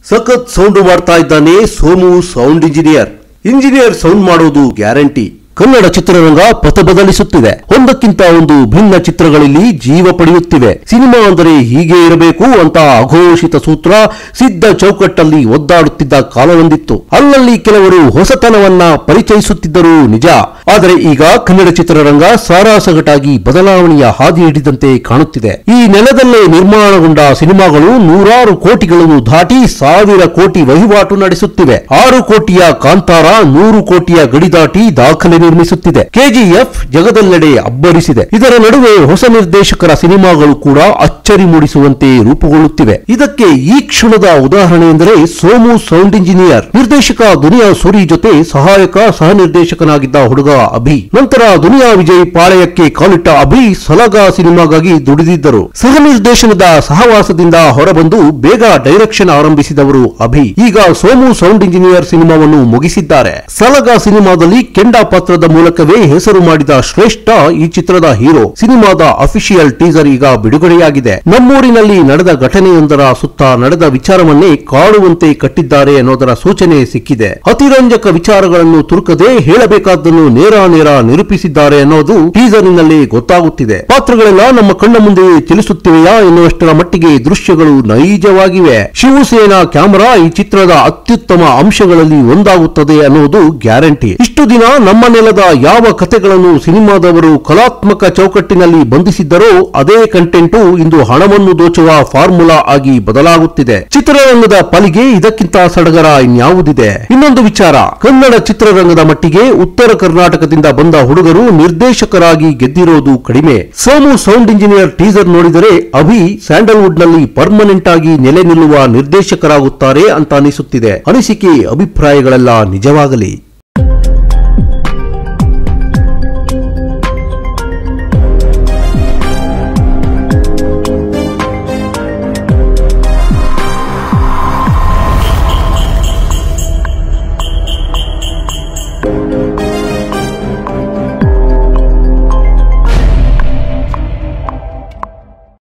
ಸಖತ್ ಸೌಂಡ್ ಮಾಡ್ತಾ ಇದ್ದಾನೆ Somu sound engineer engineer sound ಮಾಡೋದು ಗ್ಯಾರಂಟಿ ಕನ್ನಡ ಚಿತ್ರರಂಗ ಪಥ ಬದಲಿಸುತ್ತಿದೆ ಒಂದಕ್ಕಿಂತ ಒಂದು ಭಿನ್ನ ಚಿತ್ರಗಳಲ್ಲಿ ಜೀವ ಪಡೆಯುತ್ತಿವೆ ಸಿನಿಮಾ ಅಂದರೆ ಹೀಗೆ ಇರಬೇಕು ಅಂತ ಅಘೋಷಿತ ಸೂತ್ರ ಸಿದ್ಧ ಚೌಕಟ್ಟಲ್ಲಿ ಒದ್ದಾಡುತ್ತಿದ್ದ ಕಾಲವೊಂದಿತ್ತು ಅಲ್ಲಲ್ಲಿ ಕೆಲವರು ಹೊಸತನವನ್ನ ಪರಿಚಯಿಸುತ್ತಿದ್ದರು ನಿಜ ಆದರೆ ಈಗ ಕನ್ನಡ ಚಿತ್ರರಂಗ ಸಾರಾಸಗಟಾಗಿ ಬದಲಾವಣೆಯ ಹಾದಿ ಹಿಡಿದಂತೆ ಕಾಣುತ್ತಿದೆ ಈ ನೆಲದಲ್ಲೇ ನಿರ್ಮಾಣಗೊಂಡ ಸಿನಿಮಾಗಳು ನೂರಾರು ಕೋಟಿಗಳನ್ನು ದಾಟಿ ಸಾವಿರ ಕೋಟಿ ವಹಿವಾಟು ನಡೆಸುತ್ತಿವೆ ಆರು ಕೋಟಿಯ ಕಾಂತಾರ ನೂರು ಕೋಟಿಯ ಗಡಿ ದಾಟಿ ದಾಖಲೆ ನಿರ್ಮಿಸುತ್ತಿದೆ ಕೆಜಿಎಫ್ ಜಗದೆಲ್ಲೆಡೆ ಅಬ್ಬರಿಸಿದೆ ಇದರ ನಡುವೆ ಹೊಸ ನಿರ್ದೇಶಕರ ಸಿನಿಮಾಗಳು ಕೂಡ ಅಚ್ಚರಿ ಮೂಡಿಸುವಂತೆ ರೂಪುಗೊಳ್ಳುತ್ತಿವೆ ಇದಕ್ಕೆ ಈ ಕ್ಷಣದ ಉದಾಹರಣೆ ಎಂದರೆ ಸೋಮು ಸೌಂಡ್ ಇಂಜಿನಿಯರ್ ನಿರ್ದೇಶಕ ದುನಿಯಾ ಸೂರಿ ಜೊತೆ ಸಹಾಯಕ ಸಹ ನಿರ್ದೇಶಕನಾಗಿದ್ದ ಹುಡುಗ ಅಭಿ ನಂತರ ದುನಿಯಾ ವಿಜಯ್ ಪಾಳಯಕ್ಕೆ ಕಾಲಿಟ್ಟ ಅಭಿ ಸಲಗ ಸಿನಿಮಾಗಾಗಿ ದುಡಿದಿದ್ದರು ಸಹ ನಿರ್ದೇಶನದ ಸಹವಾಸದಿಂದ ಹೊರಬಂದು ಬೇಗ ಡೈರೆಕ್ಷನ್ ಆರಂಭಿಸಿದವರು ಅಭಿ ಈಗ ಸೋಮು ಸೌಂಡ್ ಇಂಜಿನಿಯರ್ ಸಿನಿಮಾವನ್ನು ಮುಗಿಸಿದ್ದಾರೆ ಸಲಗ ಸಿನಿಮಾದಲ್ಲಿ ಕೆಂಡ ಪಾತ್ರದ ಮೂಲಕವೇ ಹೆಸರು ಮಾಡಿದ ಶ್ರೇಷ್ಠ ಈ ಚಿತ್ರದ ಹೀರೋ ಸಿನಿಮಾದ ಅಫಿಷಿಯಲ್ ಟೀಸರ್ ಈಗ ಬಿಡುಗಡೆಯಾಗಿದೆ ನಮ್ಮೂರಿನಲ್ಲಿ ನಡೆದ ಘಟನೆಯೊಂದರ ಸುತ್ತ ನಡೆದ ವಿಚಾರವನ್ನೇ ಕಾಡುವಂತೆ ಕಟ್ಟಿದ್ದಾರೆ ಅನ್ನೋದರ ಸೂಚನೆ ಸಿಕ್ಕಿದೆ ಅತಿರಂಜಕ ವಿಚಾರಗಳನ್ನು ತುರುಕದೆ ಹೇಳಬೇಕಾದ್ದನ್ನು ನೇರ ನೇರ ನಿರೂಪಿಸಿದ್ದಾರೆ ಅನ್ನೋದು ಟೀಸರಿನಲ್ಲಿ ಗೊತ್ತಾಗುತ್ತಿದೆ ಪಾತ್ರಗಳೆಲ್ಲ ನಮ್ಮ ಕಣ್ಣ ಮುಂದೆಯೇ ಚಲಿಸುತ್ತಿವೆಯಾ ಎನ್ನುವಷ್ಟರ ಮಟ್ಟಿಗೆ ದೃಶ್ಯಗಳು ನೈಜವಾಗಿವೆ ಶಿವಸೇನಾ ಕ್ಯಾಮೆರಾ ಈ ಚಿತ್ರದ ಅತ್ಯುತ್ತಮ ಅಂಶಗಳಲ್ಲಿ ಒಂದಾಗುತ್ತದೆ ಅನ್ನುವುದು ಗ್ಯಾರಂಟಿ ಇಷ್ಟು ದಿನ ನಮ್ಮ ನೆಲದ ಯಾವ ಕಥೆಗಳನ್ನು ಸಿನಿಮಾದವರು ಕಲಾತ್ಮಕ ಚೌಕಟ್ಟಿನಲ್ಲಿ ಬಂಧಿಸಿದ್ದರೋ ಅದೇ ಕಂಟೆಂಟು ಇಂದು ಹಣವನ್ನು ದೋಚುವ ಫಾರ್ಮುಲಾ ಆಗಿ ಬದಲಾಗುತ್ತಿದೆ ಚಿತ್ರರಂಗದ ಪಾಲಿಗೆ ಇದಕ್ಕಿಂತ ಸಡಗರ ಇನ್ಯಾವುದಿದೆ ಇನ್ನೊಂದು ವಿಚಾರ ಕನ್ನಡ ಚಿತ್ರರಂಗದ ಮಟ್ಟಿಗೆ ಉತ್ತರ ಕರ್ನಾಟಕದಿಂದ ಬಂದ ಹುಡುಗರು ನಿರ್ದೇಶಕರಾಗಿ ಗೆದ್ದಿರೋದು ಕಡಿಮೆ ಸೋಮು ಸೌಂಡ್ ಇಂಜಿನಿಯರ್ ಟೀಸರ್ ನೋಡಿದರೆ ಅಭಿ ಸ್ಯಾಂಡಲ್ವುಡ್ ನಲ್ಲಿ ಪರ್ಮನೆಂಟ್ ಆಗಿ ನೆಲೆ ನಿಲ್ಲುವ ನಿರ್ದೇಶಕರಾಗುತ್ತಾರೆ ಅಂತ ಅನಿಸುತ್ತಿದೆ ಅನಿಸಿಕೆ ಅಭಿಪ್ರಾಯಗಳೆಲ್ಲ ನಿಜವಾಗಲಿ